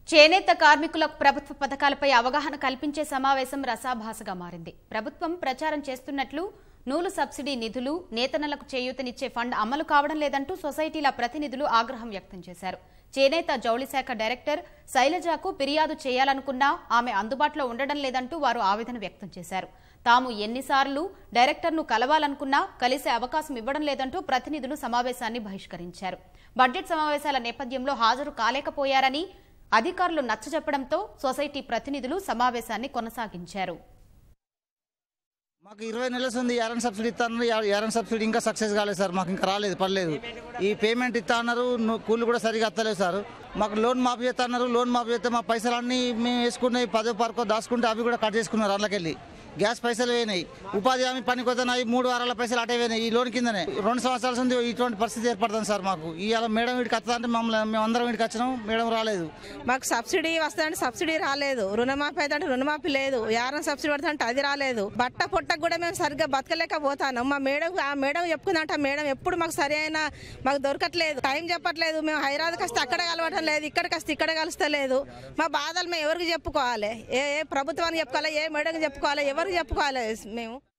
చేనేత కార్మికులకు ప్రభుత్వ పథకాలపై అవగాహన కల్పించే సమావేశం రసాభాసగా మారింది ప్రభుత్వం ప్రచారం చేస్తున్నట్లు నూలు సబ్సిడీ నిధులు నేతన్నలకు చేయూతనిచ్చే ఫండ్ అమలు కావడం లేదంటూ సొసైటీల ప్రతినిధులు ఆగ్రహం వ్యక్తం చేశారు చేనేత జౌళి శాఖ డైరెక్టర్ శైలజకు ఫిర్యాదు చేయాలనుకున్నా ఆమె అందుబాటులో ఉండడం లేదంటూ వారు ఆవేదన వ్యక్తం చేశారు తాము ఎన్నిసార్లు డైరెక్టర్ను కలవాలనుకున్నా కలిసే అవకాశం ఇవ్వడం లేదంటూ ప్రతినిధులు సమావేశాన్ని బహిష్కరించారు బడ్జెట్ సమావేశాల నేపథ్యంలో హాజరు కాలేకపోయారని అధికారులు నచ్చజెప్పడంతో సొసైటీ ప్రతినిధులు సమావేశాన్ని కొనసాగించారు మాకు ఇరవై నెలలు ఉంది యారన్ సబ్సిడీ ఇస్తా అన్నారు యా- యారన్ సబ్సిడీ ఇంకా సక్సెస్ కాలేదు సార్ మాకు ఇంకా రాలేదు పర్లేదు ఈ పేమెంట్ ఇస్తా అన్నారు ను- కూలి కూడా సరిగా వస్తలేదు సార్ మాకు లోన్ మాఫీ చేస్తా అన్నారు లోన్ మాఫీ చేస్తే మా పైసలు అన్నీ మేము వేసుకున్నాయి పదో పార్కో దాచుకుంటే అవి కూడా కట్ చేసుకున్నారు అందులోకెళ్ళి గ్యాస్ పైసలు పోయినాయి ఉపాధి హామీ పనికి వస్తున్నాయి మూడు వారాల పైసలు అటే పోయినాయి ఈ లోన్ కిందనే రెండు సంవత్సరాల ఉంది ఇటువంటి పరిస్థితి ఏర్పడుతుంది సార్ మాకు ఇవాళ మేడం వీడికి వస్తా అంటే మమ్మల్ని మేము అందరం వీడికి వచ్చినాం మేడం రాలేదు మాకు సబ్సిడీ వస్తుందంటే సబ్సిడీ రాలేదు రుణమాఫీ అయితే అంటే రుణమాఫీ లేదు యారం సబ్సిడీ పడుతుంటే అది రాలేదు బట్ట పొట్టకు కూడా మేము సరిగ్గా బతకలేకపోతాను మా మేడం ఆ మేడం చెప్పుకుందంట ఆ మేడం ఎప్పుడు మాకు సరి అయిన మాకు దొరకట్లేదు టైం చెప్పట్లేదు మేము హైదరాబాద్కి వస్తే అక్కడ కలవటం లేదు ఇక్కడికి వస్తే ఇక్కడ కలుస్తలేదు మా బాధలు మేము ఎవరికి చెప్పుకోవాలి ఏ ఏ ప్రభుత్వానికి చెప్పుకోవాలి ఏ మేడంకి చెప్పుకోవాలి ఎవరికి చెప్పుకోవాలి మేము